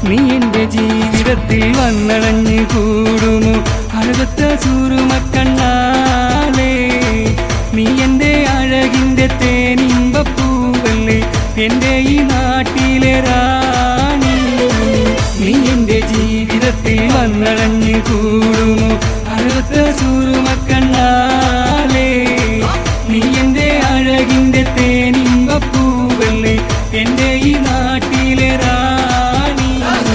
നീ എന്റെ ജീവിതത്തിൽ വന്നടഞ്ഞു കൂടുമോ അഴകത്ത ചൂറുമക്കണ്ണാലേ നീ എന്റെ അഴകിന്റെ തേനിമ്പപ്പൂവല്ലേ എന്റെ ഈ നാട്ടിലെ റാണി നീ എന്റെ ജീവിതത്തിൽ വന്നടഞ്ഞു കൂടുമോ അഴകത്ത ചൂറുമക്കണ്ണാലേ നീ എന്റെ അഴകിന്റെ തേനിമ്പപ്പൂവല്ലേ എന്റെ ഈ നാട്ടിലെ റാണി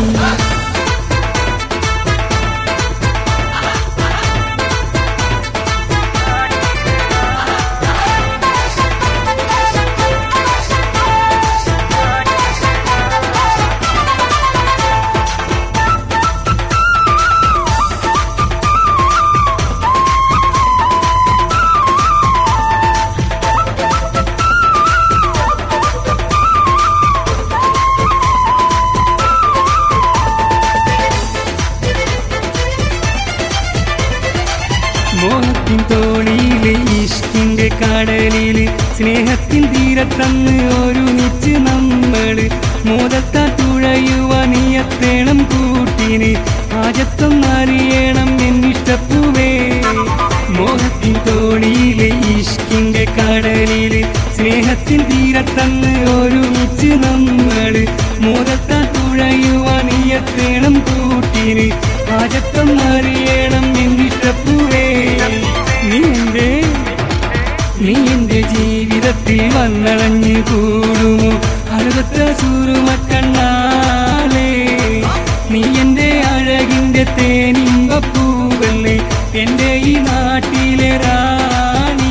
മോഹത്തിൻ തോണിയിലെ ഇഷ്കിന്റെ കടലില് സ്നേഹത്തിൻ തീരത്തന്ന് ഒരുമിച്ച് നമ്മള് മോദത്താ തുഴയുവാനിയത്തേണം കൂട്ടിന് ആജത്വം അറിയണം എന്നിഷ്ടപ്പൂവേ മോഹത്തിൻ തോണിയിലെ ഇഷ്കിന്റെ കടലില് സ്നേഹത്തിൻ തീരത്തന്ന് ഒരുമിച്ച് നമ്മള് മോദത്താ തുഴയുവാനിയത്തേണം കൂട്ടിന് ആജത്വം അറിയണം എന്നിഷ്ടപ്പൂവേ നീ എന്റെ നീ എന്റെ ജീവിതത്തിൽ വന്നളഞ്ഞു കൂടുമോ അഴുകത്ത സൂറുമക്കണ്ണാലേ നീ എന്റെ അഴകിന്റെ തേനിമ്പപ്പൂവല്ലേ എന്റെ ഈ നാട്ടിലെ റാണി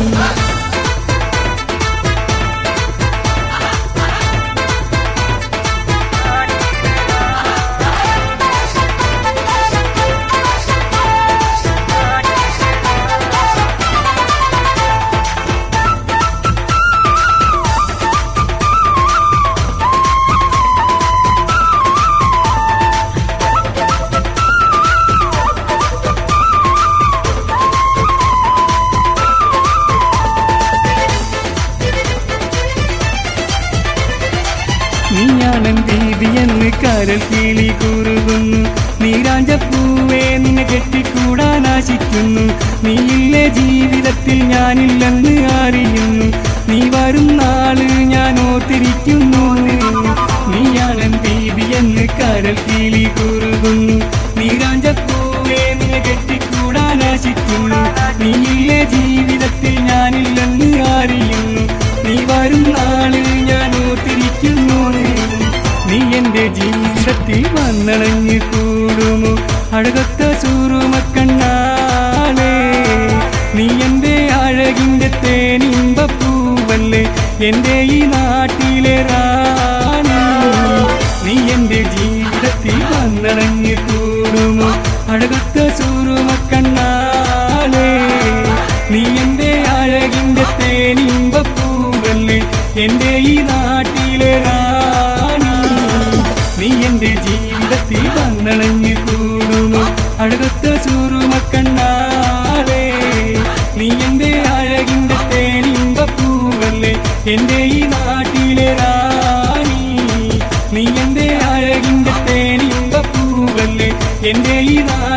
നീയാണൻ ദീദിയെന്ന് കരൽ കിളി കുറുകുന്നു നീരാഞ്ചപ്പൂവേ നിന്നെ കെട്ടിക്കൂടാൻ ആശിക്കുന്നു നീയില്ലേ ജീവിതത്തിൽ ഞാനില്ലെന്ന് അറിയുന്നു നീ വരും നാള് ഞാൻ ഓർത്തിരിക്കുന്നു നീയാണൻ ദീദിയെന്ന് കരൽ കിളി കുറുകുന്നു നീരാഞ്ചപ്പൂവേ നിന്നെ കെട്ടിക്കൂടാൻ ആശിക്കുന്നു നീയില്ലേ ജീവിതത്തിൽ ഞാനില്ലെന്ന് അറിയുന്നു നീ വരും നാള് ഞാൻ ഓർത്തിരിക്കുന്നു നീ എന്റെ ജീവിതത്തിൽ വന്നണഞ്ഞു കൂടുമോ അഴകത്ത ചൂറുമക്കണ്ണാലേ നീ എന്റെ അഴകിന്റെ തേനിമ്പപ്പൂവല്ലേ എന്റെ ഈ നാട്ടിലെ റാണി നീ എന്റെ ജീവിതത്തിൽ വന്നണഞ്ഞു കൂടുമോ അഴകത്ത ചൂറുമക്കണ്ണാലേ നീ എന്റെ അഴകിന്റെ തേനിമ്പപ്പൂവല്ലേ എന്റെ ഈ നാട്ടിലെ റാണി നീ എന്റെ ജീവിതത്തിൽ വന്നണഞ്ഞു കൂടുമോ അഴകത്ത ചൂറുമക്കണ്ണാലേ നീ എന്റെ അഴകിന്റെ തേനിമ്പപ്പൂവല്ലേ എന്റെ ഈ നാട്ടിലെ റാണി നീ എന്റെ അഴകിന്റെ തേനിമ്പപ്പൂവല്ലേ എന്റെ ഈ നാ